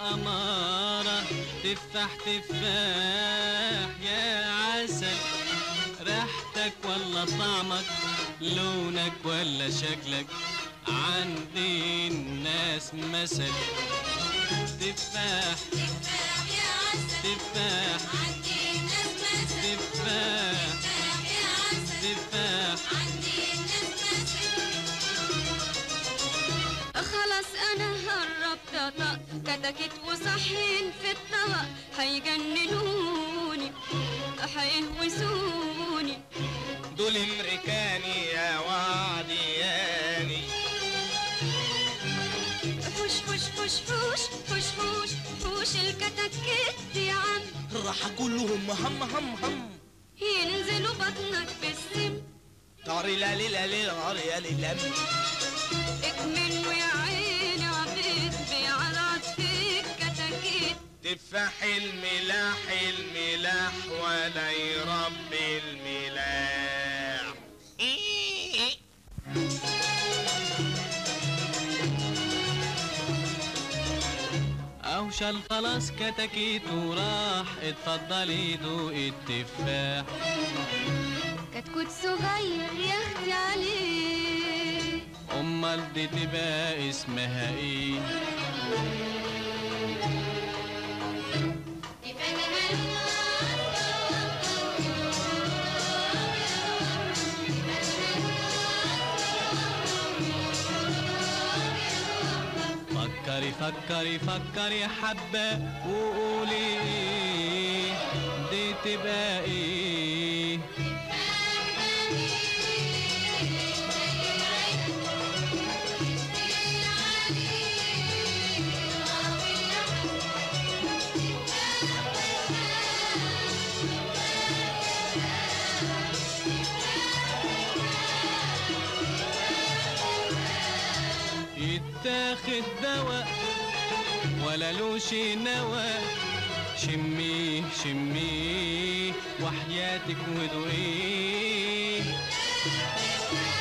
أمارة تفاح تفاح يا عسل ريحتك ولا طعمك لونك ولا شكلك عندي الناس مثل تفاح تفاح يا عسل تفاح عندي الناس مثل تفاح تفاح يا عسل تفاح عندي الناس مثل خلاص انا هربت طق كتكت وصحين في الطبق هيجننوني هيهوسوني دول امريكاني يا وعدياني حوش حوش حوش حوش حوش حوش حوش الكتكت يا عم راح كلهم هم هم هم ينزلوا بطنك بالسم طاري لا لي لا لي غاري يا لي لم اكمنوا يا عيني عبيد بيعرض فيك كتاكيت تفاح الملاح الملاح ولا يربي الملاح أوشل خلاص كتكيت وراح اتفضلي دوق التفاح كتكوت صغير ياخدي عليه أمال دي تبقى اسمها ايه فكري فكري فكري حبة وقولي ايه دي تبقى ايه يتاخد دواء ولا لوش نوى شميه شميه وحياتك ودوقيه